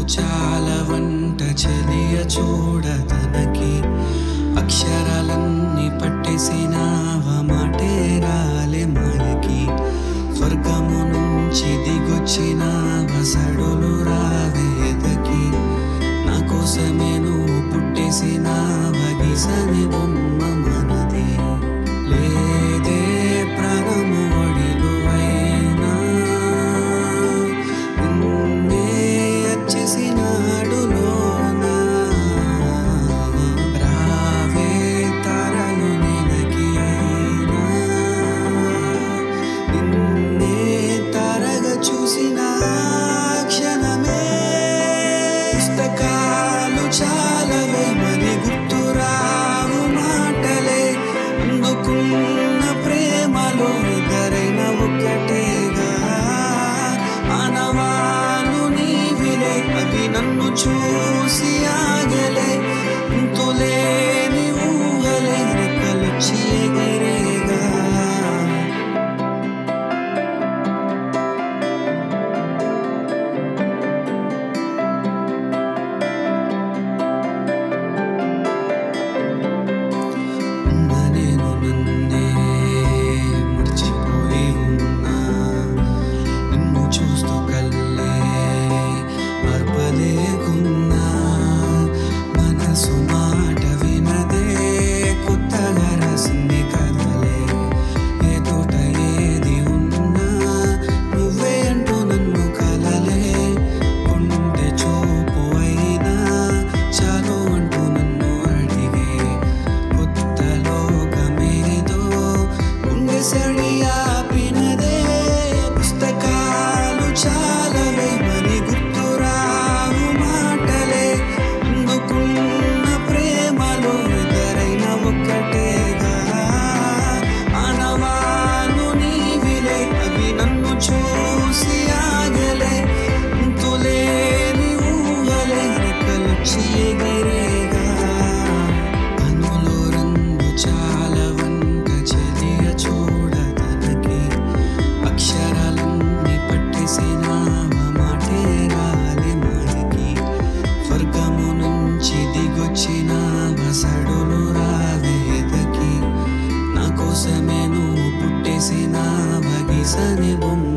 చాలా వంట చెలియ చూడ తనకి అక్షరాలన్నీ పట్టేసినావ మాటే రాలే మాయకి స్వర్గము నుంచి దిగొచ్చిన వసడులు రావేదకి నా కోసమే నువ్వు పుట్టేసిన వగిసని బొమ్మ మనది లేదే ప్రాణము ఒడిలువైనా నిన్నే వచ్చేసినాడులోనా రావే తరలు నినకి అయినా నిన్నే తరగా చూసిన క్షణమే పుస్తకాలు చాలవే మరి గుర్తురావు మాటలే అందుకున్న ప్రేమలో ఇద్దరైన ఒక్కటేగా మానవాలు నీవిలే అవి నన్ను చూసి ఆగలే అంతులేని ఊహలే రెక్కలొచ్చి ఎగిరేగా ఉన్న నేను నన్నే మర్చిపోయి ఉన్నా నిన్ను చూస్తూ కల్లే మర్పలేకున్నా మనసు మాట వినదే కొత్తగా రాసింది కదలే ఎదుట ఏది ఉన్నా నువ్వే అంటూ నన్ను కలలే కొంటె చూపు అయినా చాలు అంటూ నన్ను అడిగే కొత్త లోకమేదో గుండె సడి ఆపినదే పుస్తకాలు చాలవే మరి గుర్తురావు మాటలే అందుకున్న ప్రేమలో ఇద్దరైన ఒక్కటేగా మానవాలు నీవిలే అవి నన్ను చూసి ఆగలే అంతులేని ఊహలే రెక్కలొచ్చి ఎగిరేగా కనులో రంగు చాలా వంట చెలియ చూడ తనకి అక్షరాలన్నీ పట్టేసిన మాటే రాలే మాయకి స్వర్గము నుంచి దిగొచ్చిన వసడులు రావేదకి నా కోసమే నువ్వు పుట్టేసిన వగిసని బొమ్మ